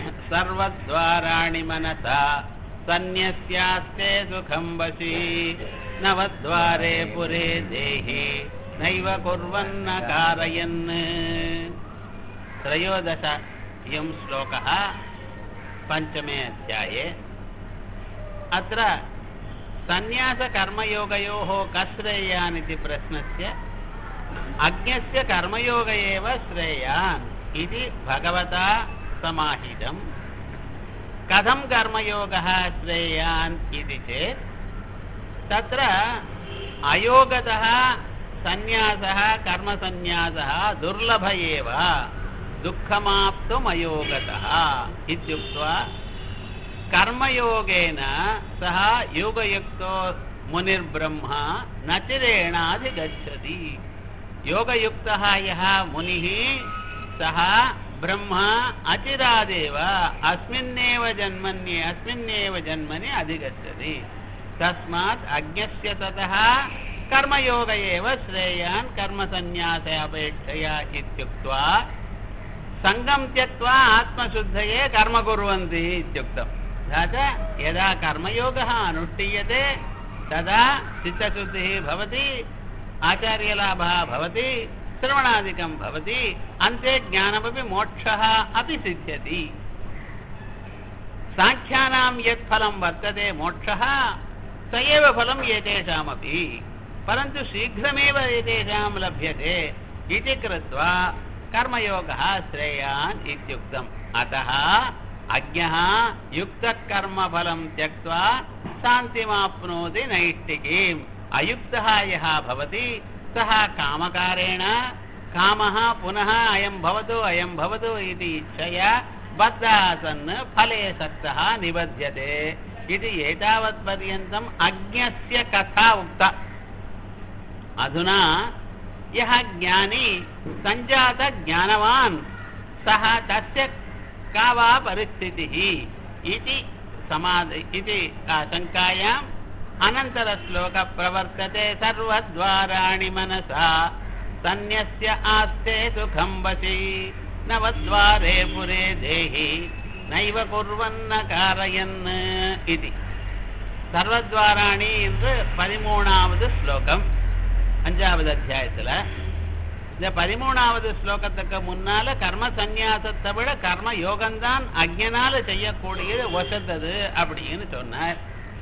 सर्वद्वाराणि मनसा सन्न्यस्यास्ते सुखं वशी नवद्वारे पुरे देहि नैव कुर्वन्न कारयन् त्रयोदश इयं श्लोकः पञ्चमे अध्याये अत्र सन्न्यासकर्मयोगयोः कश्रेयान् इति प्रश्नस्य अज्ञस्य कर्मयोग एव श्रेयान् इति भगवता समाहितम् कथं कर्मयोगः श्रेयान् इति चेत् तत्र अयोगतः सन्न्यासः कर्मसन्न्यासः दुर्लभ एव दुःखमाप्तुम् अयोगतः इत्युक्त्वा कर्मयोगेन सः योगयुक्तो मुनिर्ब्रह्मा न चिरेणाधिगच्छति योगयुक्तः यः मुनिः सः ब्रह्मा अचिरादेव अस्मिन्नेव जन्मन्ये अस्मिन्नेव जन्मनि अधिगच्छति तस्मात् अज्ञस्य ततः कर्मयोग एव श्रेयान् कर्मसन्न्यास अपेक्षया इत्युक्त्वा सङ्गं त्यक्त्वा आत्मशुद्धये कर्म कुर्वन्ति इत्युक्तम् तथा च यदा कर्मयोगः अनुष्ठीयते तदा चित्तशुद्धिः भवति आचार्यलाभः भवति श्रवणादिकं भवति अन्ते ज्ञानमपि मोक्षः अपि सिद्ध्यति साङ्ख्यानां यत् फलं वर्तते मोक्षः स एव फलम् एतेषामपि परन्तु शीघ्रमेव एतेषां लभ्यते इति कृत्वा कर्मयोगः श्रेयान् इत्युक्तम् अतः अज्ञः युक्तकर्मफलं त्यक्त्वा शान्तिमाप्नोति नैष्टिकीम् अयुक्तः यः भवति सः कामकारेण कामः पुनः अयं भवतु अयं भवतु इति इच्छया बद्धः सन् फले सक्तः निबध्यते इति एतावत्पर्यन्तम् अज्ञस्य कथा उक्ता अधुना यः ज्ञानी सञ्जातज्ञानवान् सः तस्य का वा परिस्थितिः इति समाध इति शङ्कायाम् अनन्तरश्लोकः प्रवर्तते सर्वद्वाराणि मनसा सन्न्यस्य आस्ते सुखं वशी नवद्वारे पुरे देहि நைவ குர்வன்ன காரயன் இது சர்வத்வாராணி என்று பதிமூணாவது ஸ்லோகம் அஞ்சாவது அத்தியாயத்தில் இந்த பதிமூணாவது ஸ்லோகத்துக்கு முன்னால கர்ம சந்நியாசத்தை விட கர்ம யோகம்தான் அஜ்ஞனால செய்யக்கூடியது ஒசத்தது அப்படின்னு சொன்னார்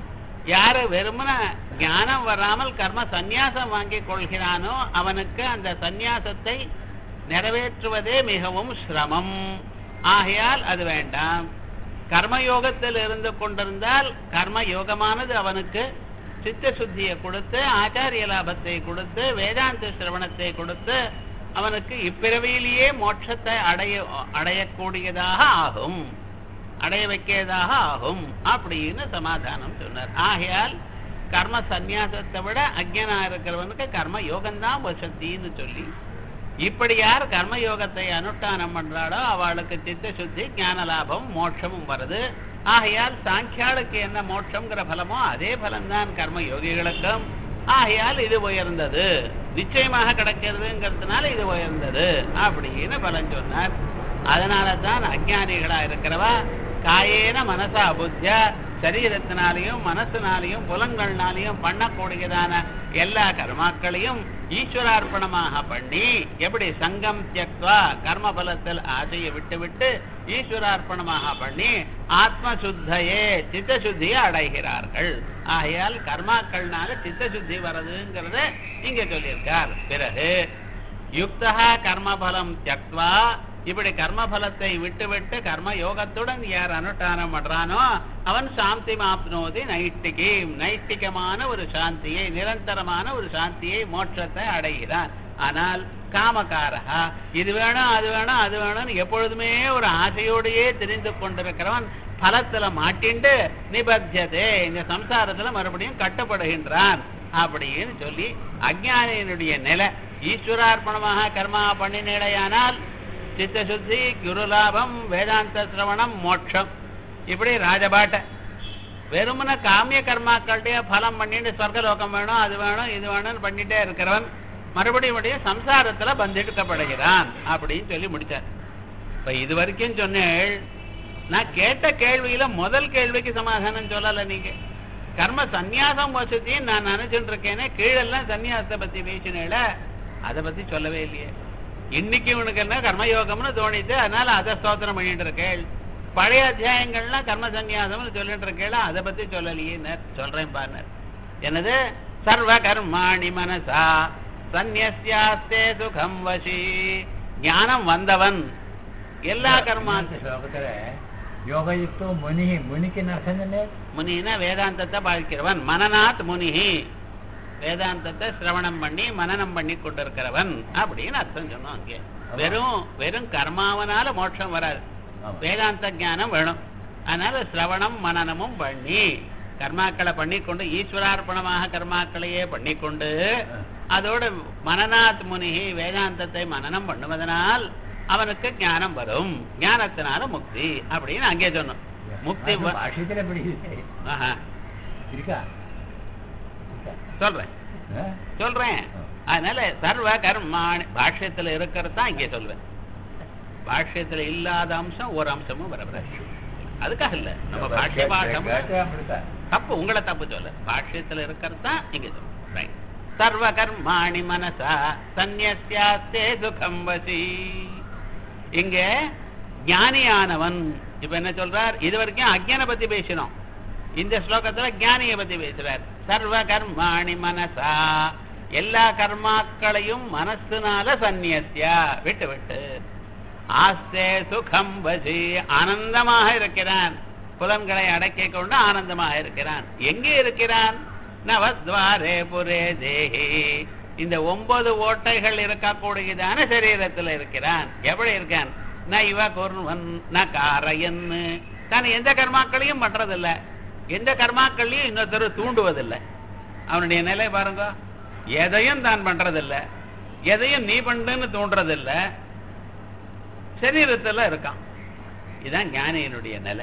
யாரு வெறுமன ஞானம் வராமல் கர்ம சந்நியாசம் வாங்கி கொள்கிறானோ அவனுக்கு அந்த சந்நியாசத்தை நிறைவேற்றுவதே மிகவும் சிரமம் ஆகையால் அது வேண்டாம் கர்மயோகத்தில் இருந்து கொண்டிருந்தால் கர்ம யோகமானது அவனுக்கு சித்த சுத்தியை கொடுத்து ஆச்சாரிய லாபத்தை கொடுத்து வேதாந்த சிரவணத்தை கொடுத்து அவனுக்கு இப்பிறவியிலேயே மோட்சத்தை அடைய அடையக்கூடியதாக ஆகும் அடைய வைக்கிறதாக ஆகும் அப்படின்னு சமாதானம் சொன்னார் ஆகையால் கர்ம சந்நியாசத்தை விட அஜ்ஞனா இருக்கிறவனுக்கு கர்ம யோகம்தான் வசத்தின்னு சொல்லி இப்படி யார் கர்மயோகத்தை அனுஷ்டானம் பண்றாளோ அவளுக்கு சித்த சுத்தி ஞான லாபம் மோட்சமும் வருது ஆகையால் சாங்கியாளுக்கு என்ன மோட்சம்ங்கிற பலமோ அதே பலம்தான் கர்ம யோகிகளுக்கும் ஆகையால் இது உயர்ந்தது நிச்சயமாக கிடைக்கிறதுங்கிறதுனால இது உயர்ந்தது அப்படின்னு பலன் சொன்னார் அதனால தான் அஜானிகளா இருக்கிறவா காயேன மனசா புத்திய சரீரத்தினாலையும் மனசினாலையும் புலங்கள்னாலையும் பண்ணக்கூடியதான எல்லா கர்மாக்களையும் ஈஸ்வரார்ப்பணமாக பண்ணி எப்படி சங்கம் தியக்வா கர்ம பலத்தில் ஆசையை விட்டு விட்டு ஈஸ்வரார்ப்பணமாக பண்ணி ஆத்ம சுத்தையே சித்த சுத்தியை அடைகிறார்கள் ஆகையால் கர்மாக்கள்னால சித்த சுத்தி வர்றதுங்கிறத இங்க சொல்லியிருக்கார் பிறகு யுக்தா கர்மபலம் தியக்வா இப்படி கர்மபலத்தை விட்டு விட்டு கர்ம யோகத்துடன் யார் அனுஷ்டானம் பண்றானோ அவன் சாந்தி மாப்னோதி நைஷ்டிகி நைஷ்டிகமான ஒரு சாந்தியை நிரந்தரமான ஒரு சாந்தியை மோட்சத்தை அடைகிறான் ஆனால் காமக்காரகா இது வேணும் அது வேணும் அது வேணும்னு எப்பொழுதுமே ஒரு ஆசையோடையே தெரிந்து கொண்டிருக்கிறவன் பலத்துல மாட்டிண்டு நிபத்தியதே இந்த சம்சாரத்துல மறுபடியும் கட்டப்படுகின்றான் அப்படின்னு சொல்லி அஜானியினுடைய நிலை ஈஸ்வரார்ப்பணமாக கர்மா பண்ணினேடையானால் சித்தசுத்தி குருலாபம் வேதாந்த சிரவணம் மோட்சம் இப்படி ராஜபாட்ட வெறுமன காமிய கர்மாக்கள்கிட்டயே பலம் பண்ணிட்டு சொர்க்கலோகம் வேணும் அது வேணும் இது வேணும்னு பண்ணிட்டே இருக்கிறவன் மறுபடியும் மறுபடியும் சம்சாரத்துல பந்திடுக்கப்படுகிறான் அப்படின்னு சொல்லி முடிச்சார் இப்ப இது வரைக்கும் சொன்னேள் நான் கேட்ட கேள்வியில முதல் கேள்விக்கு சமாதானம் சொல்லல நீங்க கர்ம சந்நியாசம் வசதியும் நான் நினைச்சுட்டு இருக்கேனே கீழெல்லாம் சந்நியாசத்தை பத்தி பேசினேல அதை பத்தி சொல்லவே இல்லையே இன்னைக்கு உனக்கு என்ன கர்மயோகம்னு தோணித்து அதனால அதை ஸ்தோத்திரம் பண்ணிட்டு இருக்கேள் பழைய அத்தியாயங்கள்லாம் கர்ம சந்நியாசம்னு சொல்லிட்டு இருக்கேள அதை பத்தி சொல்லலையே சொல்றேன் பாருனர் என்னது சர்வ கர்மாணி மனசா சந்நியாஸ்தே சுகம் வசி ஞானம் வந்தவன் எல்லா கர்மாந்த ಶ್ಲೋಕದ ಯೋಗಯುಕ್ತ ಮುನಿ ಮುನಿಕಿನ ಅರ್ಥನೇ முனினா வேதாந்தத்தை பாதிக்கிறவன் மனநாத் முனிஹி வேதாந்தத்தை சிரவணம் பண்ணி மனனம் பண்ணி கொண்டிருக்கிறவன் அப்படின்னு அர்த்தம் சொன்னோம் அங்கே வெறும் வெறும் கர்மாவனால மோட்சம் வராது வேதாந்த ஞானம் வேணும் அதனால சிரவணம் மனனமும் பண்ணி கர்மாக்களை பண்ணிக்கொண்டு ஈஸ்வரார்ப்பணமாக கர்மாக்களையே பண்ணிக்கொண்டு அதோட மனநாத் முனிகி வேதாந்தத்தை மனனம் பண்ணுவதனால் அவனுக்கு ஞானம் வரும் ஞானத்தினால முக்தி அப்படின்னு அங்கே சொன்னோம் முக்தி வ- ಭಾಷಿತರೆ ಬಿಡಿದೆ ஆஹா, இருக்கா சொல்றேன் சொல்றேன் அதனால சர்வ கர்மாணி பாஷ்யத்துல இருக்கிறது தான் இங்கே சொல்வேன் பாஷ்யத்துல இல்லாத அம்சம் ஒரு அம்சமும் வரப்படாது அதுக்காக இல்ல நம்ம பாஷ்ய பாஷம் ಅಮೃತ தப்பு உங்களை தப்பு சொல்ல பாஷ்யத்துல இருக்கிறது தான் இங்க சொல்லும் ரைட் சர்வ கர்மாணி மனசா சந்நியாஸ்தே சுகம் வசி இங்க ஞானியானவன் இப்ப என்ன சொல்றார் இது வரைக்கும் அஜ்ஞான பத்தி பேசினோம் இந்த ஸ்லோகத்துல ஞானியை பத்தி பேசுறார் சர்வ கர்மாணி மனசா எல்லா கர்மாக்களையும் மனசுனால சந்நியஸ்யா விட்டு விட்டு ஆஸ்தே சுகம் வசி ஆனந்தமாக இருக்கிறான் புலன்களை அடக்கிக் கொண்டு ஆனந்தமாக இருக்கிறான் எங்கே இருக்கிறான் நவத்வாரே புரே தேஹி இந்த ஒன்பது ஓட்டைகள் இருக்கக்கூடியதான சரீரத்தில் இருக்கிறான் எப்படி இருக்கான் ந இவ குர்வன் ந காரயன் தான் எந்த கர்மாக்களையும் பண்றதில்ல எந்த கர்மாக்களையும் இன்னொருத்தர் தூண்டுவதில்லை அவனுடைய நிலை பாருங்க எதையும் தான் பண்றதில்ல எதையும் நீ பண்ணுன்னு தூண்டுறதில்ல சரீரத்துல இருக்கான் இதுதான் ஞானியினுடைய நிலை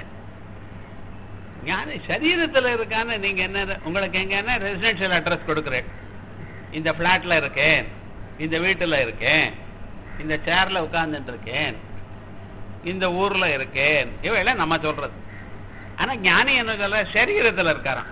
ஞானி சரீரத்துல இருக்கான்னு நீங்க என்ன உங்களுக்கு எங்க என்ன ரெசிடென்ஷியல் அட்ரஸ் கொடுக்குறேன் இந்த பிளாட்ல இருக்கேன் இந்த வீட்டுல இருக்கேன் இந்த சேர்ல உட்கார்ந்துட்டு இருக்கேன் இந்த ஊர்ல இருக்கேன் இவையெல்லாம் நம்ம சொல்றது ஆனா ஞானி என்ன சொல்ற சரீரத்துல இருக்காராம்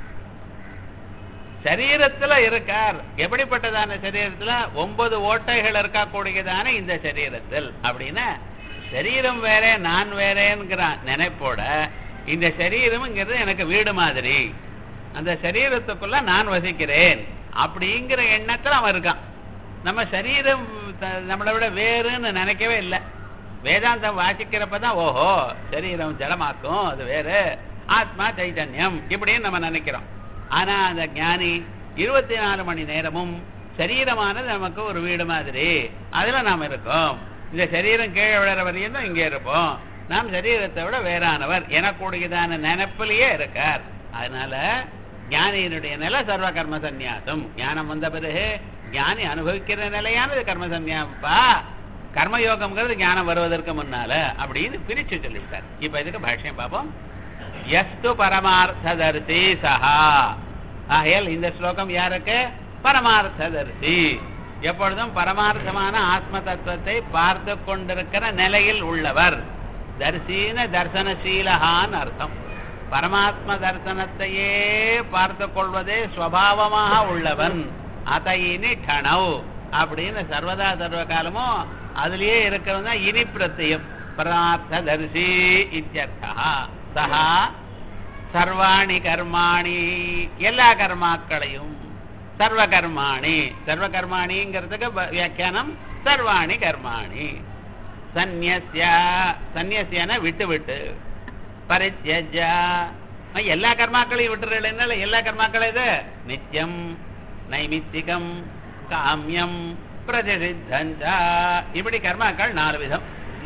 சரீரத்துல இருக்கார் எப்படிப்பட்டதான சரீரத்துல ஒன்பது ஓட்டைகள் இருக்கக்கூடியதான இந்த சரீரத்தில் அப்படின்னா சரீரம் வேற நான் வேறேங்கிற நினைப்போட இந்த சரீரம்ங்கிறது எனக்கு வீடு மாதிரி அந்த சரீரத்துக்குள்ள நான் வசிக்கிறேன் அப்படிங்கிற எண்ணத்துல அவன் இருக்கான் நம்ம சரீரம் த- நம்மளை விட வேறுன்னு நினைக்கவே இல்லை வேதாந்தம் வாசிக்கிறப்பதான் ஓஹோ சரீரம் ஜடமாக்கும் அது வேறு ஆத்மா சைதன்யம் இப்படின்னு நம்ம நினைக்கிறோம் ஆனா அந்த ஞானி இருபத்தி நாலு மணி நேரமும் சரீரமானது நமக்கு ஒரு வீடு மாதிரி அதுல நாம் இருக்கோம் இந்த சரீரம் கீழே விழற வரையும் தான் இங்கே இருப்போம் நாம் சரீரத்தை விட வேறானவர் எனக்கூடியதான நினைப்பிலேயே இருக்கார் அதனால ஞானியினுடைய நிலை சர்வ கர்ம சந்நியாசம் ஞானம் வந்த பிறகு ஞானி அனுபவிக்கிற நிலையானது கர்ம சந்நியாசப்பா கர்மயோகம்ங்கிறது ஞானம் வருவதற்கு முன்னால அப்படின்னு பிரிச்சு சொல்லிவிட்டார் இப்ப இதுக்கு பாஷ்யம் பார்ப்போம் எஸ்து பரமார்த்ததர்சி சஹா ஆகையால் இந்த ஸ்லோகம் யாருக்கு பரமார்த்ததர்சி எப்பொழுதும் பரமார்த்தமான ஆத்ம தத்துவத்தை பார்த்து கொண்டிருக்கிற நிலையில் உள்ளவர் தரிசீன தர்சனசீலகான்னு அர்த்தம் பரமாத்ம தர்சனத்தையே பார்த்து கொள்வதே ஸ்வபாவமாக உள்ளவன் அதையினி டணவ் அப்படின்னு சர்வதா சர்வ காலமும் அதுலயே இருக்கிறவன் தான் இனி பிரத்தியம் பரமார்த்த தரிசி இத்தியர்த்தா சஹா சர்வாணி கர்மாணி எல்லா கர்மாக்களையும் சர்வ கர்மாணி சர்வ கர்மாணிங்கிறதுக்கு ப- வியாக்கியானம் சர்வாணி கர்மாணி சந்நியஸ்யா சந்நியஸ்யான விட்டு விட்டு பரித்யஜா அஹ் எல்லா கர்மாக்களையும் விட்டுறல எல்லா கர்மாக்களும் இது நித்தியம் நைமித்திகம் காமியம் பிரதிஷித்தஞ்சா இப்படி கர்மாக்கள் நாலு விதம்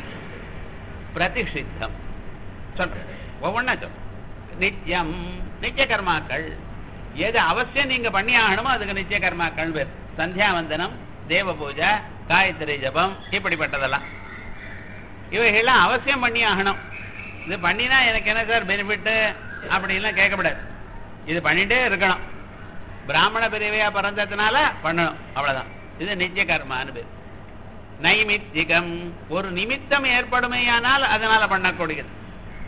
பிரதிஷித்தம் சொல்றேன் ஒவ்வொன்னா சொல் நித்தியம் நித்திய கர்மாக்கள் எது அவசியம் நீங்க பண்ணி ஆகணுமோ அதுக்கு நித்திய கர்மாக்கள் பேர் சந்தியாவந்தனம் தேவ பூஜை காயத்ரி ஜபம் இப்படிப்பட்டதெல்லாம் இவைகள்லாம் அவசியம் பண்ணி ஆகணும் இது பண்ணினா எனக்கு என்ன சார் பெனிஃபிட்டு அப்படின்லாம் கேட்கக்கூடாது இது பண்ணிட்டே இருக்கணும் பிராமண பிரிவையா பிறந்ததுனால பண்ணணும் அவ்வளவுதான் இது நித்திய கர்மான்னு பேர் நைமித்திகம் ஒரு நிமித்தம் ஏற்படுமேயானால் அதனால பண்ணக்கூடியது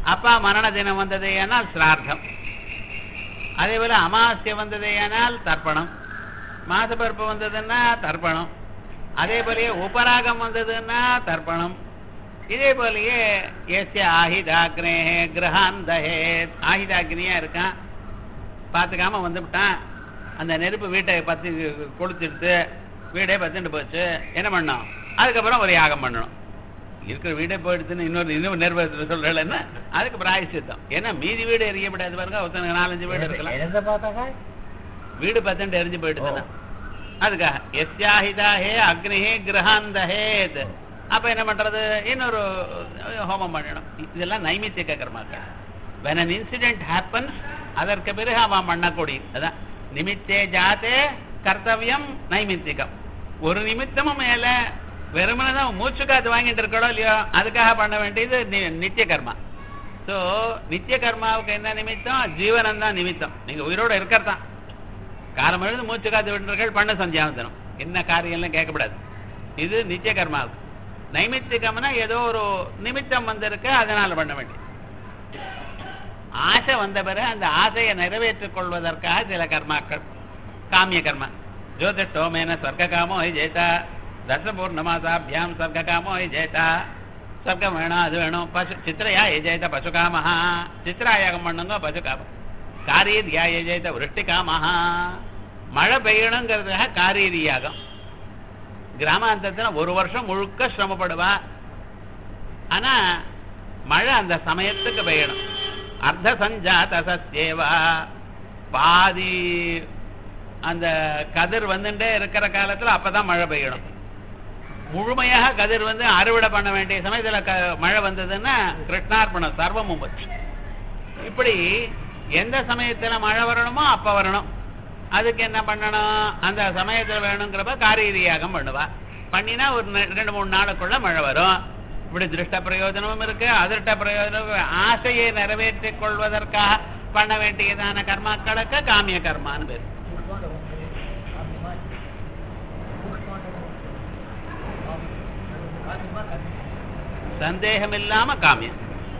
அப்பா மரண தினம் வந்ததேயானால் சிரார்த்தம் அதே போல அமாவாஸ்ய வந்ததேயானால் தர்ப்பணம் மாசப்பருப்பு வந்ததுன்னா தர்ப்பணம் அதே போலயே உபராகம் வந்ததுன்னா தர்ப்பணம் இதே போலயே எஸ்ய ஆஹிதாக்னே கிரகாந்தஹே ஆஹிதாக்னியா இருக்கான் பார்த்துக்காம வந்துவிட்டான் அந்த நெருப்பு வீட்டை பத்தி கொளுத்திடுத்து வீடே பத்துட்டு போச்சு என்ன பண்ணோம் அதுக்கப்புறம் ஒரு யாகம் பண்ணணும் இருக்கிற வீடே போயிடுச்சுன்னு இன்னொரு இன்னும் நெருப்பு சொல்றேன்னு அதுக்கு பிராயசித்தம் ஏன்னா மீதி வீடு எரியப்படாது பாருங்க ஒருத்தனுக்கு நாலஞ்சு வீடு இருக்கலாம் இறந்த பார்த்தாக்கா வீடு பத்தண்டு எரிஞ்சு போயிடுச்சுன்னா அதுக்காக எஸ்யாஹிதா ஹே அக்னிஹே கிரகாந்தஹேத் அப்ப என்ன பண்றது இன்னொரு ஹோமம் பண்ணணும் இதெல்லாம் நைமித்திக கர்மாக்கள் when an incident happens அதற்கு பிறகு அவன் பண்ணக்கூடியது அதான் நிமித்தே ஜாத்தே கர்த்தவியம் நைமித்திகம் ஒரு நிமித்தமும் மேல வெறுமனே தான் மூச்சு காத்து வாங்கிட்டு இருக்கோ இல்லையோ அதுக்காக பண்ண வேண்டியது நி- நித்திய கர்மா ஸோ நித்திய கர்மாவுக்கு என்ன நிமித்தம் ஜீவனம் தான் நிமித்தம் நீங்க உயிரோட இருக்கிறதான் காலம் எழுந்து மூச்சு காத்து விடுறீர்கள் பண்ண சந்தியாவந்தனம் என்ன காரியம்லாம் கேட்கக்கூடாது இது நித்திய கர்மாவுக்கு நைமித்திகம்னா ஏதோ ஒரு நிமித்தம் வந்திருக்கு அதனால பண்ண வேண்டியது ஆசை வந்த பிறகு அந்த ஆசையை நிறைவேற்றிக் கொள்வதற்காக சில கர்மாக்கள் காமிய கர்மா ஜோதிஷ்டோமேன ஸ்வர்க்காமோ ஹை ஜெயித்தா தசபூர்ணமாசாபியாம் ஸ்வர்க்காமோ ஹை ஜெயித்தா சொர்க்கம் வேணும் அது வேணும் பசு சித்திரையா ஏ ஜெயித்த பசுகாமஹா சித்திராயாகம் பண்ணுங்க பசுகாமம் காரீரியா ஏ ஜெயித்த விருஷ்டிகாமஹா மழை பெய்யணுங்கிறதுக்காக காரீரி யாகம் கிராமாந்தத்தில் ஒரு வருஷம் முழுக்க சிரமப்படுவா ஆனா மழை அந்த சமயத்துக்கு பெய்யணும் அர்த்த சஞ்சாத சத்யேவா பாதி அந்த கதிர் வந்துட்டே இருக்கிற காலத்துல அப்பதான் மழை பெய்யணும் முழுமையாக கதிர் வந்து அறுவடை பண்ண வேண்டிய சமயத்துல க மழை வந்ததுன்னா கிருஷ்ணார்ப்பணம் சர்வமும் போச்சு இப்படி எந்த சமயத்துல மழை வரணுமோ அப்ப வரணும் அதுக்கு என்ன பண்ணணும் அந்த சமயத்துல வேணுங்கிறப்ப காரீரியாகம் பண்ணுவா பண்ணினா ஒரு நெ- ரெண்டு மூணு நாளுக்குள்ள மழை வரும் இப்படி திருஷ்ட பிரயோஜனமும் இருக்கு அதிர்ஷ்ட பிரயோஜனம் ஆசையை நிறைவேற்றிக் கொள்வதற்காக பண்ண வேண்டியதான கர்மாக்களுக்கு காமிய கர்மான்னு பேர் சந்தேகம் இல்லாம காமியம்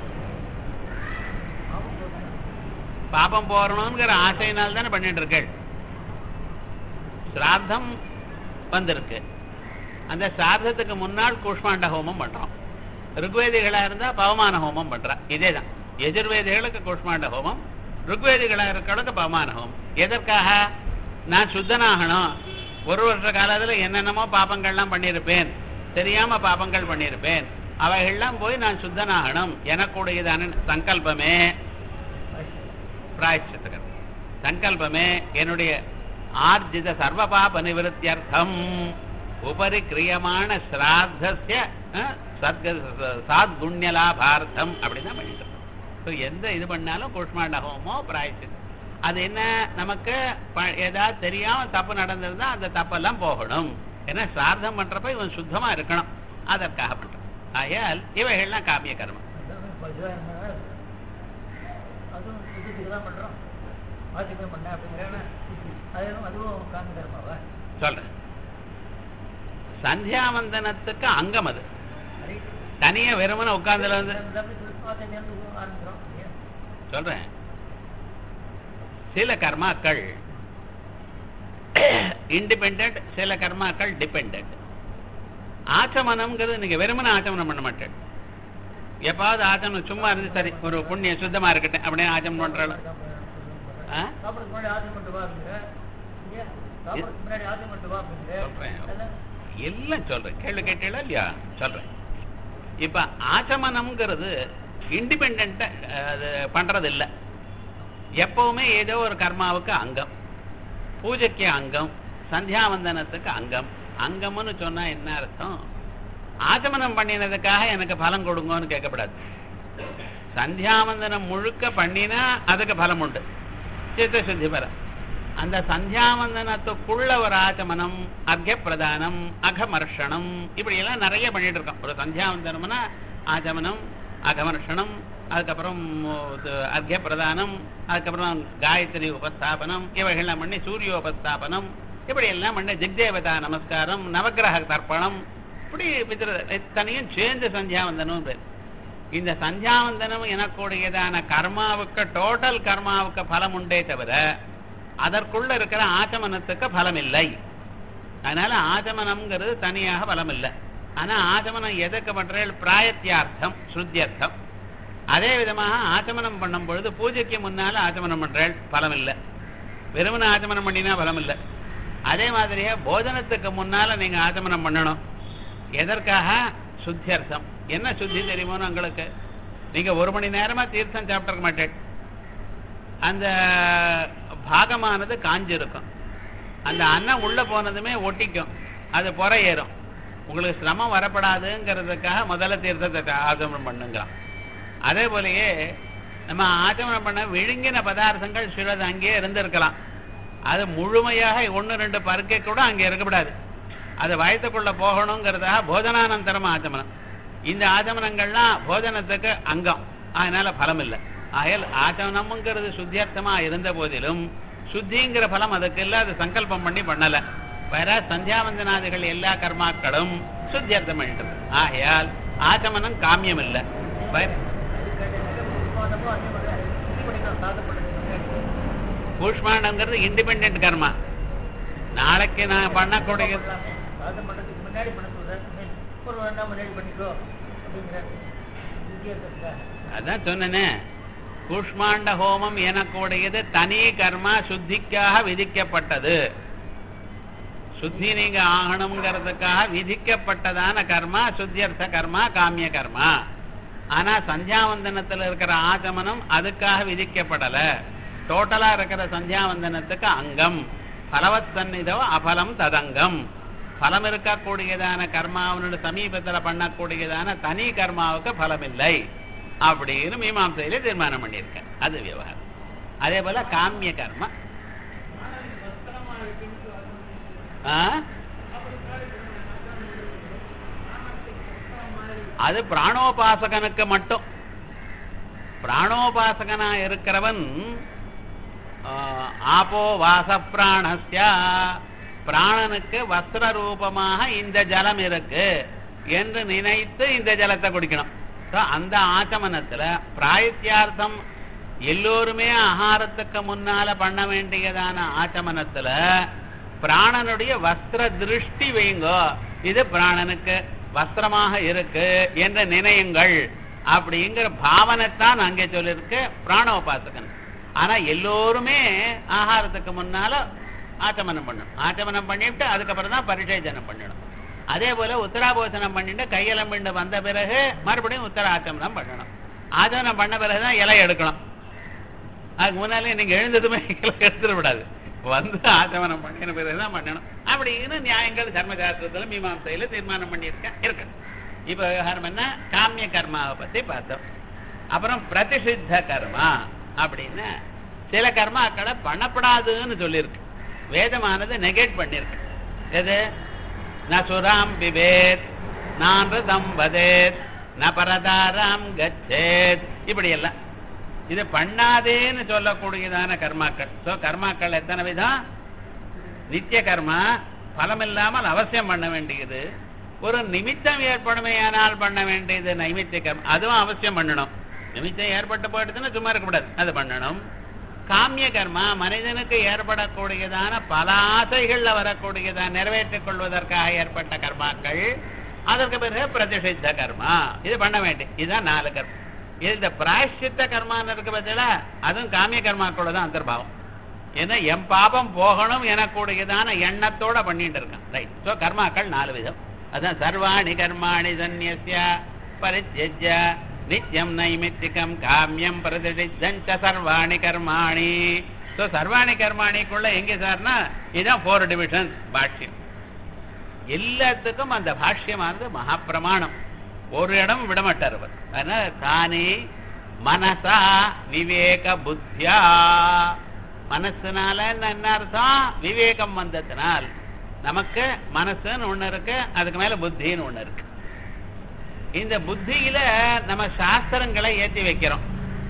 பாபம் போறணுங்கிற ஆசையினால் தானே பண்ணிட்டு இருக்கேள் சிராத்தம் வந்திருக்கு அந்த சிராத்தத்துக்கு முன்னால் கூஷ்மாண்ட ஹோமம் பண்றோம் ருக்வேதிகளா இருந்தா பவமான ஹோமம் பண்றா இதேதான் எதிர்வேதிகளுக்கு கூஷ்மாண்ட ஹோமம் ருக்வேதிகளா இருக்கிறவங்களுக்கு பவமான ஹோமம் எதற்காக நான் சுத்தனாகணும் ஒரு வருஷ காலத்துல என்னென்னமோ பாபங்கள்லாம் பண்ணியிருப்பேன் தெரியாம பாபங்கள் பண்ணியிருப்பேன் அவைகள்லாம் போய் நான் சுத்தனாகணும் எனக்குடையதான சங்கல்பமே பிராயச்சித்தகர் சங்கல்பமே என்னுடைய ஆர்ஜித சர்வ பாப நிவத்தியர்த்தம் உபரி கிரியமான ஸ்ராத்தஸ்ய அஹ், சத்க சாத்குண்யலாபார்த்தம் அப்படிதான் பண்ணிட்டு இருக்கோம். So, எந்த இது பண்ணாலும் குஷ்மாண்ட ஹோமோ பிராயச்சித்தம் அது என்ன நமக்கு ப- ஏதாவது தெரியாம தப்பு நடந்திருந்தா அந்த தப்பெல்லாம் போகணும் ஏன்னா சிரார்த்தம் பண்றப்ப இவன் சுத்தமா இருக்கணும் அதற்காக பண்றான் ஆகையால் இவைகள்லாம் காமிய கர்மம் அதுவும் இதுக்கு தான் பண்றோம் வாசிப்பே பண்ண அப்படிங்கிறாங்க அதுவும் அதுவும் காந்த தர்மாவா சொல்றேன் சந்தியாவந்தனத்துக்கு அங்கம் அது சரி தனியா வெறுமன உட்கார்ந்துல வந்து ஆரம்பிக்கிறோம் சொல்றேன் சில கர்மாக்கள் இண்டிபெண்ட் சில கர்மாக்கள் டிபெண்ட் ஆச்சமனம்ங்கிறது நீங்க வெறுமன ஆச்சமனம் பண்ண மாட்டேன் எப்பாவது ஆச்சமனம் சும்மா இருந்து சரி ஒரு புண்ணியம் சுத்தமா இருக்கட்டும் அப்படின்னு ஆச்சமனம் பண்றாள் ஆ? சாப்பிடுறதுக்கு முன்னாடி ஆசை மட்டும் வா அப்படிங்கிற இல்லையா? சாப்பிடுறதுக்கு முன்னாடி ஆசை மட்டும் வா அப்படிங்கிற சொல்றேன். அதெல்லாம் எல்லாம் சொல்றேன் கேள்வி கேட்டீங்களா இல்லையா சொல்றேன் இப்ப ஆச்சமனம்ங்கிறது இண்டிபெண்ட் அது பண்றது இல்ல எப்பவுமே ஏதோ ஒரு கர்மாவுக்கு அங்கம் பூஜைக்கு அங்கம் சந்தியாவந்தனத்துக்கு அங்கம் அங்கம்னு சொன்னா என்ன அர்த்தம் ஆச்சமனம் பண்ணினதுக்காக எனக்கு பலம் கொடுங்கன்னு கேட்கக்கூடாது சந்தியாவந்தனம் முழுக்க பண்ணினா அதுக்கு பலம் உண்டு சித்த சுத்தி பெற அந்த சந்தியாவந்தனத்துக்குள்ள ஒரு ஆச்சமனம் அர்க்க பிரதானம் அகமர்ஷனம் இப்படி எல்லாம் நிறைய பண்ணிட்டு இருக்கோம் ஒரு சந்தியாவந்தனம்னா ஆச்சமனம் அகமர்ஷனம் அதுக்கப்புறம் இது அர்க்க பிரதானம் அதுக்கப்புறம் காயத்ரி உபஸ்தாபனம் இவைகள்லாம் பண்ணி சூரியோபஸ்தாபனம் இப்படி எல்லாம் பண்ணி திக்தேவதா நமஸ்காரம் நவக்கிரக தர்ப்பணம் இப்படி பித்திர இத்தனையும் சேர்ந்து சந்தியாவந்தனம் பேர் இந்த சந்தியாவந்தனம் எனக்கூடியதான கர்மாவுக்கு டோட்டல் கர்மாவுக்கு பலம் உண்டே தவிர அதற்குள்ள இருக்கிற ஆச்சமனத்துக்கு பலம் இல்லை அதனால ஆச்சமனம்ங்கிறது தனியாக பலம் இல்லை ஆனா ஆச்சமனம் எதுக்கு பண்றேன் பிராயத்தியார்த்தம் ஸ்ருத்தியர்த்தம் அதே விதமாக ஆச்சமனம் பண்ணும் பொழுது பூஜைக்கு முன்னால ஆச்சமனம் பண்றேன் பலம் இல்லை வெறுமன ஆச்சமனம் பண்ணினா பலம் இல்லை அதே மாதிரியே போஜனத்துக்கு முன்னால நீங்க ஆச்சமனம் பண்ணணும் எதற்காக சுத்தியர்த்தம் என்ன சுத்தி தெரியுமோன்னு உங்களுக்கு நீங்க ஒரு மணி நேரமா தீர்த்தம் சாப்பிட்டுருக்க மாட்டேன் அந்த பாகமானது காஞ்சிருக்கும் அந்த அன்னம் உள்ள போனதுமே ஒட்டிக்கும் அது புற ஏறும் உங்களுக்கு சிரமம் வரப்படாதுங்கிறதுக்காக முதல்ல தீர்த்தத்தை ஆச்சமனம் பண்ணுங்கிறான் அதே போலயே நம்ம ஆச்சமனம் பண்ண விழுங்கின பதார்த்தங்கள் சிலது அங்கேயே இருந்திருக்கலாம் அது முழுமையாக ஒன்று ரெண்டு பருக்கை கூட அங்கே இருக்கக்கூடாது அது வயத்துக்குள்ள போகணுங்கிறதாக போஜனானந்தரம் ஆச்சமனம் இந்த ஆச்சமனங்கள்லாம் போஜனத்துக்கு அங்கம் அதனால பலம் இல்லை ஆகையால் ஆச்சமனம்ங்கிறது சுத்தியர்த்தமா இருந்த போதிலும் சுத்திங்கிற பலம் அதுக்கு இல்லை அது சங்கல்பம் பண்ணி பண்ணல வேற சந்தியாவந்தனாதிகள் எல்லா கர்மாக்களும் சுத்தியர்த்தம் பண்ணிட்டு ஆகையால் ஆச்சமனம் காமியம் இல்லை வேற- கூஷ்மாண்டம்ங்கிறது இண்டிபெண்ட் கர்மா நாளைக்கு நான் பண்ணக்கூடிய சாதம் பண்றதுக்கு முன்னாடி பண்ண சொல்றேன் ஒரு வேண்டாம் முன்னாடி பண்ணிக்கோ அப்படிங்கிற வித்தியாசத்துக்காக அதான் சொன்னேனே கூஷ்மாண்ட ஹோமம் எனக்கூடியது தனி கர்மா சுத்திக்காக விதிக்கப்பட்டது சுத்தி நீங்க ஆகணுங்கிறதுக்காக விதிக்கப்பட்டதான கர்மா சுத்தியர்த்த கர்மா காமிய கர்மா ஆனா சந்தியாவந்தனத்துல இருக்கிற ஆகமனம் அதுக்காக விதிக்கப்படல டோட்டலா இருக்கிற சந்தியாவந்தனத்துக்கு அங்கம் பலவத் சந்நிதோ அபலம் ததங்கம் பலம் இருக்கக்கூடியதான கர்மாவனோட சமீபத்துல பண்ணக்கூடியதான தனி கர்மாவுக்கு பலம் இல்லை அப்படின்னு மீமாம்சையில தீர்மானம் பண்ணியிருக்கேன் அது விவகாரம் அதே போல காமிய கர்மா ஆ? அது பிராணோபாசகனுக்கு மட்டும் பிராணோபாசகனா இருக்கிறவன் ஆ, ஆபோ வாச பிராணஸ்யா பிராணனுக்கு வஸ்திர ரூபமாக இந்த ஜலம் இருக்கு என்று நினைத்து இந்த ஜலத்தை குடிக்கணும் So, அந்த ஆச்சமனத்துல பிராயத்தியார்த்தம் எல்லோருமே ஆகாரத்துக்கு முன்னால பண்ண வேண்டியதான ஆச்சமனத்துல பிராணனுடைய வஸ்திர திருஷ்டி வைங்கோ இது பிராணனுக்கு வஸ்திரமாக இருக்கு என்று நினையுங்கள் அப்படிங்கிற பாவனைத்தான் அங்கே சொல்லியிருக்கு பிராணோபாசகன் ஆனா எல்லோருமே ஆகாரத்துக்கு முன்னால ஆச்சமனம் பண்ணணும் ஆச்சமனம் பண்ணிட்டு அதுக்கப்புறம் தான் பரிசேஜனம் பண்ணணும் அதே போல உத்தராபோசனம் பண்ணிட்டு கையலம்பிண்டு வந்த பிறகு மறுபடியும் உத்தர ஆச்சமனம் பண்ணணும் ஆச்சமனம் பண்ண பிறகுதான் இலை எடுக்கணும் அதுக்கு முன்னாலே நீங்க எழுந்ததுமே இலை எடுத்துட விடாது வந்து ஆச்சமனம் பண்ணின பிறகுதான் பண்ணணும் அப்படின்னு நியாயங்கள் தர்மசாஸ்திரத்துல மீமாம்சையில தீர்மானம் பண்ணியிருக்கேன் இருக்கு இப்ப விவகாரம் என்ன காமிய கர்மாவை பத்தி பார்த்தோம் அப்புறம் பிரதிஷித்த கர்மா அப்படின்னு சில கர்மாக்களை பண்ணப்படாதுன்னு சொல்லியிருக்கு வேதமானது நெகேட் பண்ணிருக்கு எது ந சுராம் பிபேத் நான் தம்பதேத் ந பரதாராம் கச்சேத் இப்படி எல்லாம் இது பண்ணாதேன்னு சொல்லக்கூடியதான கர்மாக்கள் சோ கர்மாக்கள் எத்தனை விதம் நித்திய கர்மா பலம் இல்லாமல் அவசியம் பண்ண வேண்டியது ஒரு நிமித்தம் ஏற்படுமையானால் பண்ண வேண்டியது நைமித்திய கர்மம் அதுவும் அவசியம் பண்ணணும் நிமித்தம் ஏற்பட்டு போயிடுதுன்னா சும்மா இருக்கக்கூடாது அது பண்ணணும் காமிய கர்மா மனிதனுக்கு ஏற்படக்கூடியதான பல ஆசைகள்ல வரக்கூடியதான நிறைவேற்றிக் கொள்வதற்காக ஏற்பட்ட கர்மாக்கள் அதற்கு பிறகு பிரதிஷித்த கர்மா இது பண்ண வேண்டிய இதுதான் நாலு கர்மம் இது இந்த பிராயஷ்சித்த கர்மான்னு இருக்கு பார்த்தீங்களா அதுவும் காமிய கர்மாக்களோட தான் அந்தர்பாவம் ஏன்னா என் பாபம் போகணும் எனக்கூடியதான எண்ணத்தோட பண்ணிட்டு இருக்கான் ரைட் ஸோ கர்மாக்கள் நாலு விதம் அதான் சர்வாணி கர்மாணி சந்நிய பரித்யஜ நித்யம் நைமித்திகம் காமியம் பிரதிஷித்தஞ்ச சர்வாணி கர்மாணி ஸோ சர்வாணி கர்மாணிக்குள்ள எங்க சார்னா இதுதான் ஃபோர் டிவிஷன் பாஷ்யம் எல்லாத்துக்கும் அந்த பாஷ்யமானது மகாப்பிரமாணம் ஒரு இடம் விடமாட்டார் அவர் அதனால தானே மனசா விவேக புத்தியா மனசுனால என்ன அர்த்தம் விவேகம் வந்ததுனால் நமக்கு மனசுன்னு ஒண்ணு இருக்கு அதுக்கு மேல புத்தின்னு ஒண்ணு இருக்கு இந்த புத்தியில நம்ம சாஸ்திரங்களை ஏற்றி வைக்கிறோம்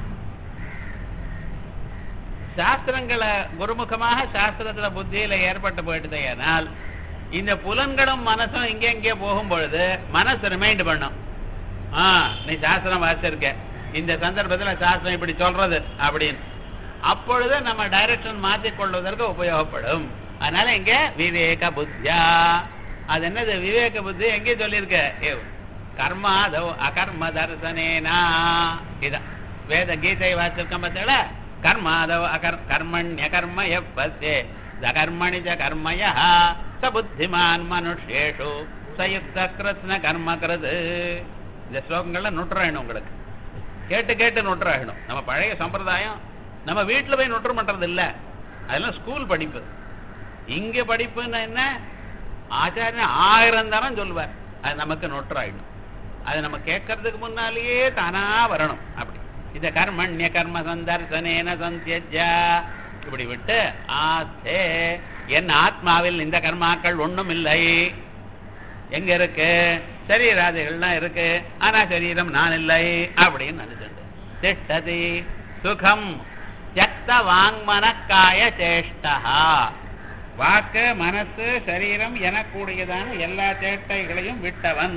சாஸ்திரங்களை குருமுகமாக சாஸ்திரத்துல புத்தியில ஏற்பட்டு போயிட்டதையானால் இந்த புலன்களும் மனசும் இங்கே இங்கே போகும் பொழுது மனசு ரிமைண்ட் பண்ணும் ஆ நீ சாஸ்திரம் வாசிச்சிருக்க இந்த சந்தர்ப்பத்துல சாஸ்திரம் இப்படி சொல்றது அப்படின்னு அப்பொழுது நம்ம டைரக்ஷன் மாற்றிக் கொள்வதற்கு உபயோகப்படும் அதனால இங்க விவேக புத்தியா அது என்னது விவேக புத்தி எங்கே சொல்லியிருக்க ஏ, கர்மாதவ் அகர்ம தர்சனேனா இதான் வேத கீதை வாசிருக்கோம் பார்த்தீங்களா கர்மாதவ் அகர் கர்மண்ய கர்ம எப்பத்தே தகர்மணி ச கர்மய ச புத்திமான் மனுஷேஷு சயுக்த கிருத்ன கர்ம கிருது இந்த ஸ்லோகங்கள்லாம் நுட்டுறாயணும் உங்களுக்கு கேட்டு கேட்டு நுட்டுறாயணும் நம்ம பழைய சம்பிரதாயம் நம்ம வீட்டில் போய் நுற்று பண்றது இல்ல அதெல்லாம் ஸ்கூல் படிப்பு இங்க படிப்புன்னா என்ன ஆச்சாரியன் ஆயிரம் தரம் சொல்லுவார் அது நமக்கு நொற்றாயிடும் அது நம்ம கேட்கறதுக்கு முன்னாலேயே தானா வரணும் அப்படி இந்த கர்மண்ய கர்ம சந்தர்சனேன சந்தியஜா இப்படி விட்டு ஆஸ்தே என் ஆத்மாவில் இந்த கர்மாக்கள் ஒண்ணும் இல்லை எங்க இருக்கு சரீராதிகள்லாம் இருக்கு ஆனா சரீரம் நான் இல்லை அப்படின்னு நினைச்சுட்டு திஷ்டதி சுகம் தியக்த வாங்மனக்காய சேஷ்டா வாக்கு மனசு சரீரம் எனக்கூடியதான எல்லா சேட்டைகளையும் விட்டவன்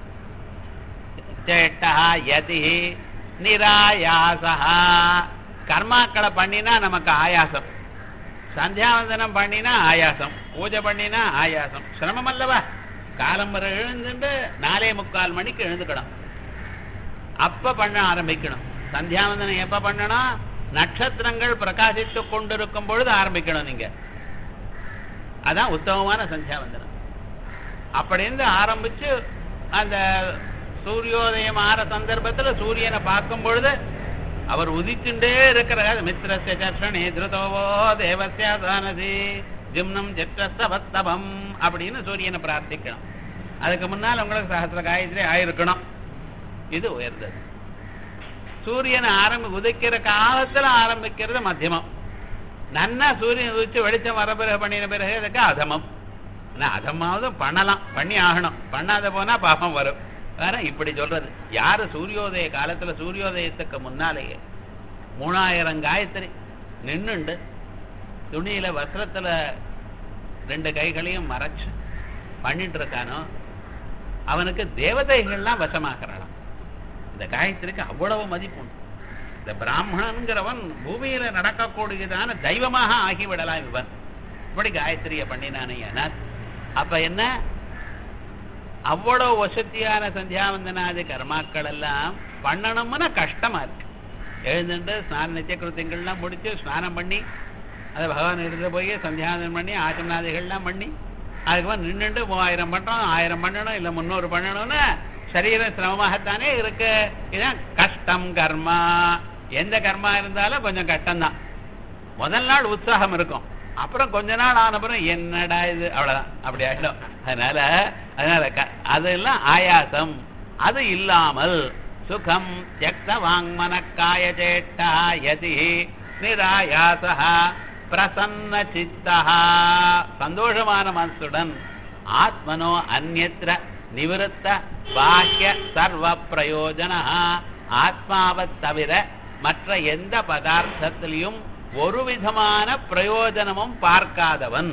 சேட்டா யதி நிராயாசா கர்மாக்களை பண்ணினா நமக்கு ஆயாசம் சந்தியாவந்தனம் பண்ணினா ஆயாசம் பூஜை பண்ணினா ஆயாசம் சிரமம் அல்லவா காலம் வரை எழுந்துட்டு நாலே முக்கால் மணிக்கு எழுந்துக்கணும் அப்ப பண்ண ஆரம்பிக்கணும் சந்தியாவந்தனம் எப்ப பண்ணணும் நட்சத்திரங்கள் பிரகாசித்து கொண்டிருக்கும் பொழுது ஆரம்பிக்கணும் நீங்க அதான் உத்தமமான சந்தியாவந்தனம் அப்படி இருந்து ஆரம்பிச்சு அந்த சூரியோதயம் ஆற சந்தர்ப்பத்துல சூரியனை பார்க்கும் பொழுது அவர் உதிச்சுட்டே இருக்கிற மித்திரஸ்ய சர்ஷணி திருதோவோ தேவஸ்யா தானதி ஜிம்னம் சிற்றஸ்தபத்தபம் அப்படின்னு சூரியனை பிரார்த்திக்கணும் அதுக்கு முன்னால் உங்களுக்கு சகசிர காயத்ரி ஆயிருக்கணும் இது உயர்ந்தது சூரியனை ஆரம்பி உதிக்கிற காலத்துல ஆரம்பிக்கிறது மத்தியமம் நன்னா சூரியன் உதிச்சு வெளிச்சம் வர பிறகு பண்ணின பிறகு இதுக்கு அதமம் ஆனா அதமாவது பண்ணலாம் பண்ணி ஆகணும் பண்ணாத போனா பாபம் வரும் வேற இப்படி சொல்றது யாரு சூரியோதய காலத்துல சூரியோதயத்துக்கு முன்னாலேயே மூணாயிரம் காயத்ரி நின்னுண்டு துணியில வஸ்திரத்துல ரெண்டு கைகளையும் மறைச்சு பண்ணிட்டு இருக்கானோ அவனுக்கு தேவதைகள்லாம் வசமாகிறாளாம் இந்த காயத்ரிக்கு அவ்வளவு மதிப்பு உண்டு இந்த பிராமணன்கிறவன் பூமியில நடக்கக்கூடியதான தெய்வமாக ஆகிவிடலாம் இவன் இப்படி காயத்ரிய பண்ணினானே அப்ப என்ன அவ்வளவு வசதியான சந்தியாவந்தனாதி கர்மாக்கள் எல்லாம் பண்ணணும்னா கஷ்டமா இருக்கு எழுந்துட்டு ஸ்நான நித்தியகிருத்தியங்கள்லாம் முடிச்சு ஸ்நானம் பண்ணி அதை பகவான் எடுத்து போய் சந்தியாவந்தனம் பண்ணி ஆச்சமனாதிகள்லாம் பண்ணி அதுக்கப்புறம் நின்றுட்டு மூவாயிரம் பண்றோம் ஆயிரம் பண்ணணும் இல்லை முந்நூறு பண்ணணும்னு சரீரம் சிரமமாகத்தானே இருக்கு இதான் கஷ்டம் கர்மா எந்த கர்மா இருந்தாலும் கொஞ்சம் கஷ்டம்தான் முதல் நாள் உற்சாகம் இருக்கும் அப்புறம் கொஞ்ச நாள் ஆனப்புறம் என்னடா இது அவ்வளவுதான் அப்படி ஆயிடும் அதனால அதனால க- அதெல்லாம் ஆயாசம் அது இல்லாமல் சுகம் தியக்த வாங்மனக்காய சேட்டா யதி நிராயாசா பிரசன்ன சித்தா சந்தோஷமான மனசுடன் ஆத்மனோ அந்நத்திர நிவிருத்த பாஹ்ய சர்வ பிரயோஜன ஆத்மாவைத் தவிர மற்ற எந்த பதார்த்தத்திலையும் ஒரு விதமான பிரயோஜனமும் பார்க்காதவன்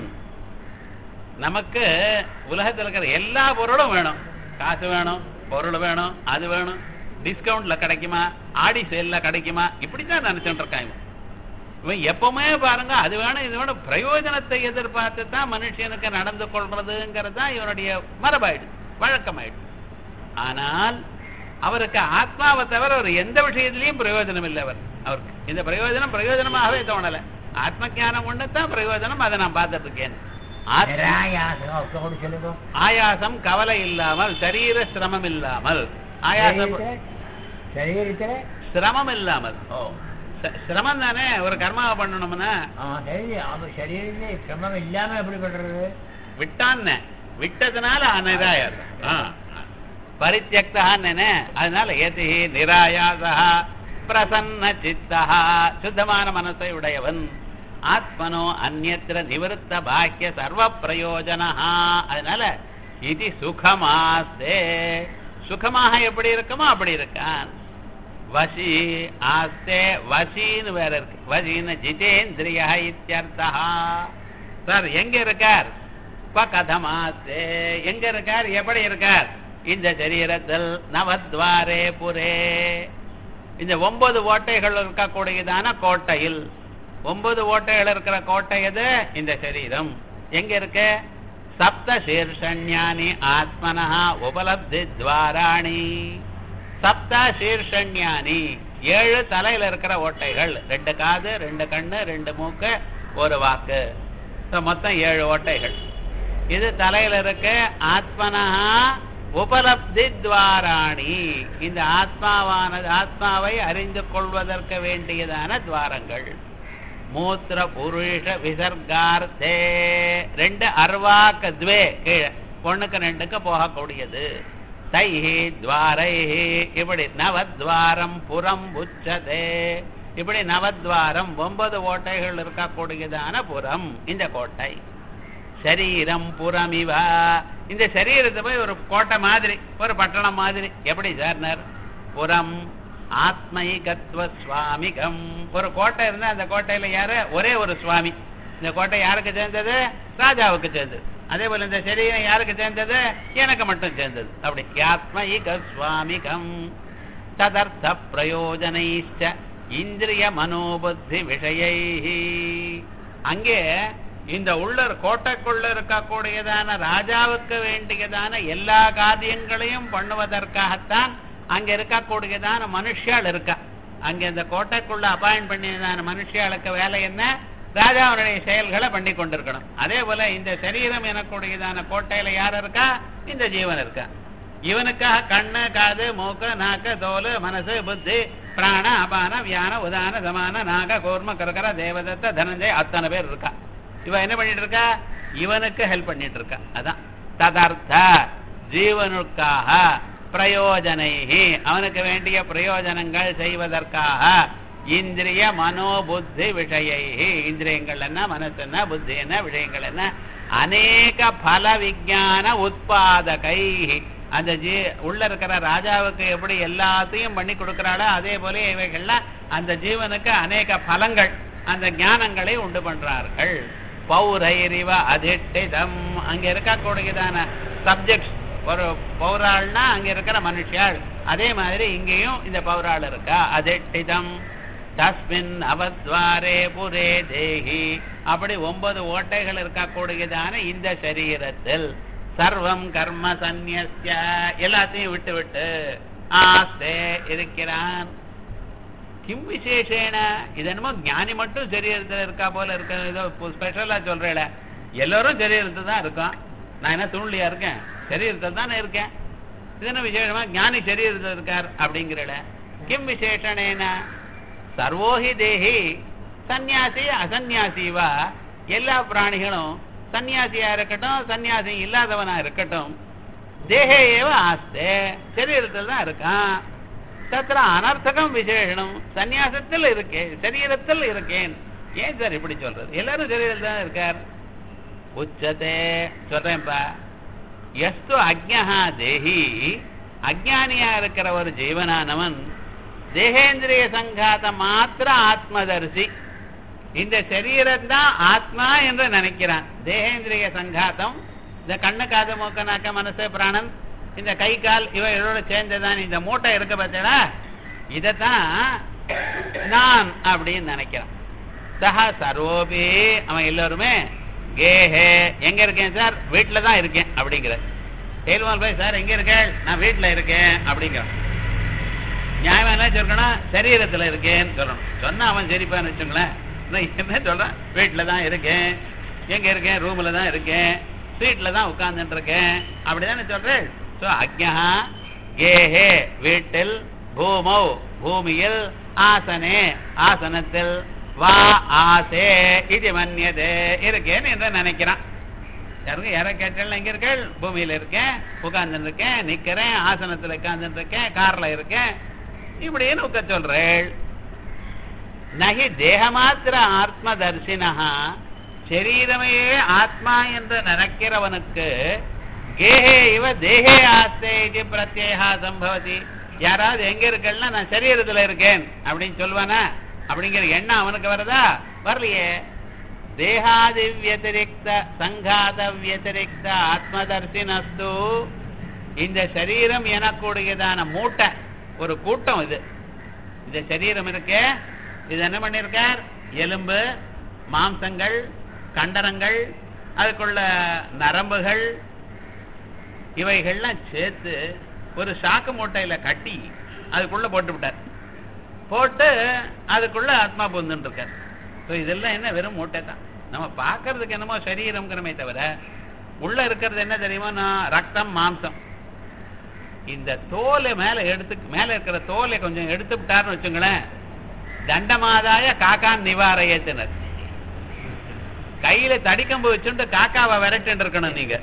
நமக்கு உலகத்தில் இருக்கிற எல்லா பொருளும் வேணும் காசு வேணும் பொருள் வேணும் அது வேணும் டிஸ்கவுண்ட்ல கிடைக்குமா ஆடி சேல்ல கிடைக்குமா இப்படிதான் நினைச்சுட்டு இருக்கான் இவன் இவன் எப்பவுமே பாருங்க அது வேணும் இது வேணும் பிரயோஜனத்தை எதிர்பார்த்து தான் மனுஷனுக்கு நடந்து கொள்றதுங்கிறது தான் இவனுடைய மரபாயிடு வழக்கமாயிடு ஆனால் அவருக்கு ஆத்மாவை தவிர ஒரு எந்த விஷயத்திலையும் பிரயோஜனம் இல்லை அவர் அவருக்கு இந்த பிரயோஜனம் பிரயோஜனமாகவே தோணல ஆத்ம ஞானம் ஒண்ணு தான் பிரயோஜனம் அதை நான் பார்த்துட்டு இருக்கேன் ஆத்ம நிராயாசம் அவரோடு சொல்லுங்க ஆயாசம் கவலை இல்லாமல் சரீர சிரமம் இல்லாமல் ஆயாசம் சரீரத்துல சிரமம் இல்லாமல் ஓ ச- சிரமம் தானே ஒரு கர்மாவை பண்ணணும்னா ஆ, சரி அவ சரீரத்திலே சிரமம் இல்லாம எப்படி பண்றது விட்டான்னு விட்டதுனால அனிராயாசம் பரித்தியக்தான்னு அதனால எதி நிராயாசா பிரசன்ன சித்தா சுத்தமான மனசை உடையவன் ஆத்மனோ அந்நத்திர நிவருத்த பாக்கிய சர்வ பிரயோஜனா அதனால இது சுகமாஸ்தே சுகமாக எப்படி இருக்குமோ அப்படி இருக்கான் வசி ஆஸ்தே வசின்னு வேற இருக்கு வசின்னு ஜிதேந்திரிய இத்தியர்த்தா சார் எங்க இருக்கார் இப்ப கதமாஸ்தே எங்க இருக்கார் எப்படி இருக்கார் இந்த சரீரத்தில் நவத்வாரே புரே இந்த ஒன்பது ஓட்டைகள் இருக்கக்கூடியதான கோட்டையில் ஒன்பது ஓட்டைகள் இருக்கிற கோட்டை எது இந்த சரீரம் எங்க இருக்கு சப்த சீர்ஷண்யானி ஆத்மனஹா உபலப்தி துவாராணி சப்த சீர்ஷண்யானி ஏழு தலையில இருக்கிற ஓட்டைகள் ரெண்டு காது ரெண்டு கண்ணு ரெண்டு மூக்கு ஒரு வாக்கு So, மொத்தம் ஏழு ஓட்டைகள் இது தலையில இருக்க ஆத்மனஹா உபலப்தி துவாராணி இந்த ஆத்மாவானது ஆத்மாவை அறிந்து கொள்வதற்கு வேண்டியதான துவாரங்கள் மூத்திர புருஷ விசர்கார்த்தே ரெண்டு அர்வாக்க துவே கீழே ஒண்ணுக்கு ரெண்டுக்கு போகக்கூடியது தைஹி துவாரைஹி இப்படி நவத்வாரம் புறம் உச்சதே இப்படி நவத்வாரம் ஒன்பது ஓட்டைகள் இருக்கக்கூடியதான புறம் இந்த கோட்டை சரீரம் புறமிவா இந்த சரீரத்தை போய் ஒரு கோட்டை மாதிரி ஒரு பட்டணம் மாதிரி எப்படி சார்னர் புறம் ஆத்மைகத்வ சுவாமிகம் ஒரு கோட்டை இருந்தா அந்த கோட்டையில யாரு ஒரே ஒரு சுவாமி இந்த கோட்டை யாருக்கு சேர்ந்தது ராஜாவுக்கு சேர்ந்தது அதே போல இந்த சரீரம் யாருக்கு சேர்ந்தது எனக்கு மட்டும் சேர்ந்தது அப்படி ஆத்மைக சுவாமிகம் ததர்த்த பிரயோஜனைச்ச இந்திரிய மனோபுத்தி விஷயை அங்கே இந்த உள்ள கோட்டைக்குள்ள இருக்கக்கூடியதான ராஜாவுக்கு வேண்டியதான எல்லா காரியங்களையும் பண்ணுவதற்காகத்தான் அங்க இருக்கக்கூடியதான மனுஷியாள் இருக்கா அங்க இந்த கோட்டைக்குள்ள அப்பாயிண்ட் பண்ணியதான மனுஷியாளுக்கு வேலை என்ன ராஜாவுடைய செயல்களை பண்ணி கொண்டிருக்கணும் அதே போல இந்த சரீரம் எனக்கூடியதான கோட்டையில யார் இருக்கா இந்த ஜீவன் இருக்கா இவனுக்காக கண்ணு காது மூக்கு நாக்கு தோல் மனசு புத்தி பிராண அபான வியான உதான சமான நாக கூர்ம கருக்கர தேவதத்த தனஞ்சய் அத்தனை பேர் இருக்கா இவன் என்ன பண்ணிட்டு இருக்கா இவனுக்கு ஹெல்ப் பண்ணிட்டு இருக்கா அதான் ததர்த்த ஜீவனுக்காக பிரயோஜனைஹி அவனுக்கு வேண்டிய பிரயோஜனங்கள் செய்வதற்காக இந்திரிய மனோபுத்தி விஷயைஹி இந்திரியங்கள் என்ன மனசு என்ன புத்தி என்ன விஷயங்கள் என்ன அநேக பல விஞ்ஞான உற்பாதகை அந்த ஜீ உள்ள இருக்கிற ராஜாவுக்கு எப்படி எல்லாத்தையும் பண்ணி கொடுக்கறாளோ அதே போல இவைகள்லாம் அந்த ஜீவனுக்கு அநேக பலங்கள் அந்த ஞானங்களை உண்டு பண்றார்கள் பௌரைரிவ அதிஷ்டிதம் அங்க இருக்கக்கூடியதான சப்ஜெக்ட்ஸ் ஒரு பௌராள்னா அங்க இருக்கிற மனுஷியாள் அதே மாதிரி இங்கேயும் இந்த பௌராள் இருக்கா அதிஷ்டிதம் தஸ்மின் அவத்வாரே புரே தேகி அப்படி ஒன்பது ஓட்டைகள் இருக்கக்கூடியதான இந்த சரீரத்தில் சர்வம் கர்ம சந்நிய எல்லாத்தையும் விட்டு விட்டு ஆஸ்தே இருக்கிறான் கிம் விசேஷேன இது என்னமோ ஞானி மட்டும் சரீரத்தில் இருக்கா போல இருக்க ஏதோ ஸ்பெஷலா சொல்றேல எல்லாரும் சரீரத்தில் தான் இருக்கோம் நான் என்ன துணிலியா இருக்கேன் சரீரத்தில் தானே இருக்கேன் இது என்ன விசேஷமா ஞானி சரீரத்தில் இருக்கார் அப்படிங்கிறல கிம் விசேஷனேன சர்வோஹி தேஹி சந்நியாசி அசந்நியாசிவா எல்லா பிராணிகளும் சன்னியாசியா இருக்கட்டும் சன்னியாசி இல்லாதவனா இருக்கட்டும் தேகே ஏவ ஆஸ்தே சரீரத்தில் தான் இருக்கான் தத்திர அனர்த்தகம் விசேஷனம் சந்நியாசத்தில் இருக்கேன் சரீரத்தில் இருக்கேன் ஏன் சார் இப்படி சொல்றது எல்லாரும் சரீரத்தில் தான் இருக்கார் உச்சதே சொல்றேன்ப்பா எஸ்து அக்ஞா தேஹி அஜானியா இருக்கிற ஒரு ஜீவனானவன் தேகேந்திரிய சங்காத மாத்திர ஆத்மதர்சி இந்த சரீரம் தான் ஆத்மா என்று நினைக்கிறான் தேகேந்திரிய சங்காத்தம் இந்த கண்ணு காது மூக்க நாக்க மனசு பிராணன் இந்த கை கால் இவைகளோட சேர்ந்ததான் இந்த மூட்டை இருக்க பார்த்தீங்களா இதைத்தான் நான் அப்படின்னு நினைக்கிறான் சஹா சர்வோபி அவன் எல்லாருமே கேஹே எங்க இருக்கேன் சார் வீட்டுல தான் இருக்கேன் அப்படிங்கிற கேள்வால் போய் சார் எங்க இருக்கேன் நான் வீட்டுல இருக்கேன் அப்படிங்கிறான் நியாயமா என்ன சொல்லணும் சரீரத்துல இருக்கேன்னு சொல்லணும் சொன்னா அவன் சரிப்பான்னு வச்சுங்களேன் நான் என்ன சொல்றான் வீட்டுல தான் இருக்கேன் எங்க இருக்கேன் ரூம்ல தான் இருக்கேன் சீட்ல தான் உட்கார்ந்துட்டு இருக்கேன் அப்படிதானே சொல்றேன் சோ அக்ஞா கேஹே வீட்டில் பூமௌ பூமியில் ஆசனே ஆசனத்தில் வா ஆசே இது மன்யதே இருக்கேன் என்று நினைக்கிறான் யாருங்க யார கேட்டாலும் எங்க இருக்கேன் பூமியில இருக்கேன் உட்கார்ந்துட்டு இருக்கேன் நிக்கிறேன் ஆசனத்துல உட்கார்ந்துட்டு இருக்கேன் கார்ல இருக்கேன் இப்படின்னு உட்க சொல்றேள் நகி தேகமாத்திர ஆத்ம தரிசினஹா சரீரமையே ஆத்மா என்று நினைக்கிறவனுக்கு கேஹே இவ தேகே ஆஸ்தே இது பிரத்யேகா சம்பவதி யாராவது எங்க இருக்கேன்னா நான் சரீரத்துல இருக்கேன் அப்படின்னு சொல்லுவானா அப்படிங்கிற எண்ணம் அவனுக்கு வருதா வரலையே தேகாதி வியதிரிக்த சங்காத வியதிரிக்த ஆத்மதர்சினஸ்து இந்த சரீரம் எனக்கூடியதான மூட்டை ஒரு கூட்டம் இது இந்த சரீரம் இருக்கே இது என்ன பண்ணிருக்கார் எலும்பு மாம்சங்கள் கண்டரங்கள் அதுக்குள்ள நரம்புகள் இவைகள்லாம் சேர்த்து ஒரு சாக்கு மூட்டையில கட்டி அதுக்குள்ள போட்டு விட்டார் போட்டு அதுக்குள்ள ஆத்மா புந்துன்னு இருக்கார் ஸோ இதெல்லாம் என்ன வெறும் மூட்டை தான் நம்ம பார்க்கறதுக்கு என்னமோ சரீரம்ங்கிறமே தவிர உள்ள இருக்கிறது என்ன தெரியுமா நான் ரத்தம் மாம்சம் இந்த தோலை மேல எடுத்து மேல இருக்கிற தோலை கொஞ்சம் எடுத்து விட்டாருன்னு வச்சுங்களேன் தண்டமாதாய காக்கான் நிவாரையத்தினர் கையில தடிக்கம்பு வச்சுட்டு காக்காவை விரட்டு இருக்கணும் நீங்க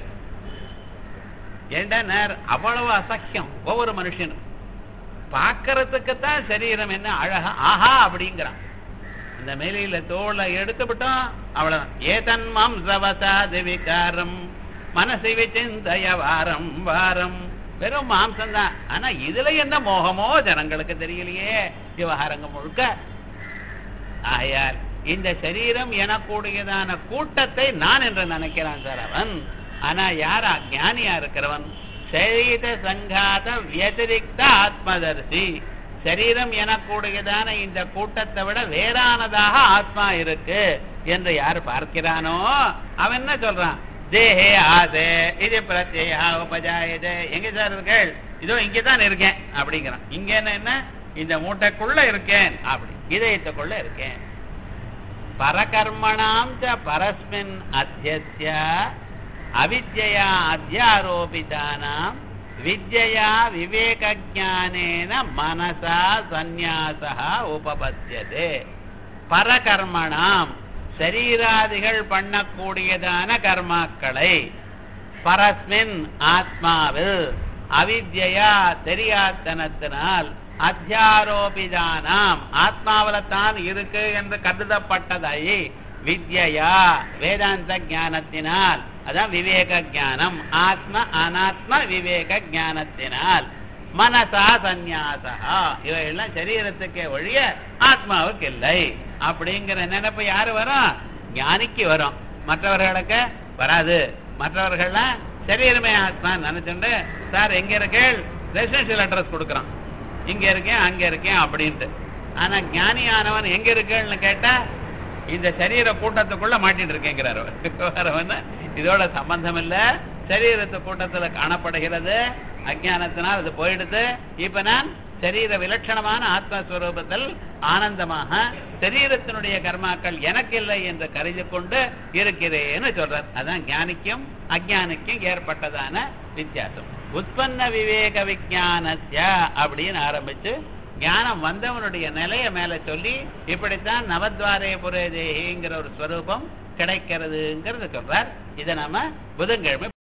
ஏண்டா நேர் அவ்வளவு அசக்கியம் ஒவ்வொரு மனுஷனும் பார்க்கறதுக்குத்தான் சரீரம் என்ன அழகா ஆஹா அப்படிங்கிறான் இந்த மேலையில தோலை எடுத்துவிட்டோம் அவ்வளவுதான் ஏதன் மாம்சவசாதி விகாரம் மனசை விசிந்தய வாரம் வாரம் வெறும் மாம்சம் தான் ஆனா இதுல என்ன மோகமோ ஜனங்களுக்கு தெரியலையே விவகாரங்க முழுக்க ஆயார் இந்த சரீரம் எனக்கூடியதான கூட்டத்தை நான் என்று நினைக்கிறான் சார் அவன் ஆனா யார் ஞானியா இருக்கிறவன் சரீர சங்காத வியதிரிக்த ஆத்மதர்சி சரீரம் எனக்கூடியதான இந்த கூட்டத்தை விட வேறானதாக ஆத்மா இருக்கு என்று யார் பார்க்கிறானோ அவன் என்ன சொல்றான் தேஹே ஆசே இது பிரத்யா உபஜாயதே எங்க சார் இருக்கேள் இதோ இங்கதான் இருக்கேன் அப்படிங்கிறான் இங்க என்ன என்ன இந்த மூட்டைக்குள்ள இருக்கேன் அப்படி இதயத்துக்குள்ள இருக்கேன் பரகர்மணாம் ச பரஸ்மின் அத்தியஸ்ய அவித்யா அத்தியாரோபிதானாம் வித்யா விவேக ஜானேன மனசா சந்நியாசா உபபத்தியதே பரகர்மணாம் சரீராதிகள் பண்ணக்கூடியதான கர்மாக்களை பரஸ்மின் ஆத்மாவில் அவித்யா தெரியாத்தனத்தினால் அத்தியாரோபிதானாம் ஆத்மாவில தான் இருக்கு என்று கருதப்பட்டதை வித்யா வேதாந்த ஞானத்தினால் அதான் விவேக ஞானம் ஆத்ம அனாத்ம விவேக ஞானத்தினால் மனசா சந்நியாசா இவையெல்லாம் சரீரத்துக்கே ஒழிய ஆத்மாவுக்கு இல்லை அப்படிங்கிற நினைப்பு யாரு வரும் ஞானிக்கு வரும் மற்றவர்களுக்கு வராது மற்றவர்கள்லாம் சரீரமே ஆத்மா நினைச்சுண்டு சார் எங்க இருக்கேள் ரெசிடென்சியல் அட்ரஸ் கொடுக்குறான் இங்க இருக்கேன் அங்க இருக்கேன் அப்படின்ட்டு ஆனா ஞானியானவன் எங்க இருக்கேன்னு கேட்டா இந்த சரீர கூட்டத்துக்குள்ள மாட்டிட்டு இருக்கேங்கிறார் அவர் இதோட சம்பந்தம் இல்ல சரீரத்து கூட்டத்துல காணப்படுகிறது அஜானத்தினால் அது போயிடுது இப்ப நான் சரீர விலட்சணமான ஆத்மஸ்வரூபத்தில் ஆனந்தமாக சரீரத்தினுடைய கர்மாக்கள் எனக்கு இல்லை என்று கருதி கொண்டு இருக்கிறேன்னு சொல்றார் அதான் ஞானிக்கும் அஜானிக்கும் ஏற்பட்டதான வித்தியாசம் உற்பன்ன விவேக விஜானஸ்ய அப்படின்னு ஆரம்பிச்சு ஞானம் வந்தவனுடைய நிலைய மேல சொல்லி இப்படித்தான் நவத்வாரே புரேதேகிங்கிற ஒரு ஸ்வரூபம் கிடைக்கிறதுங்கிறத சொல்றார் இதை நாம புதன்கிழமை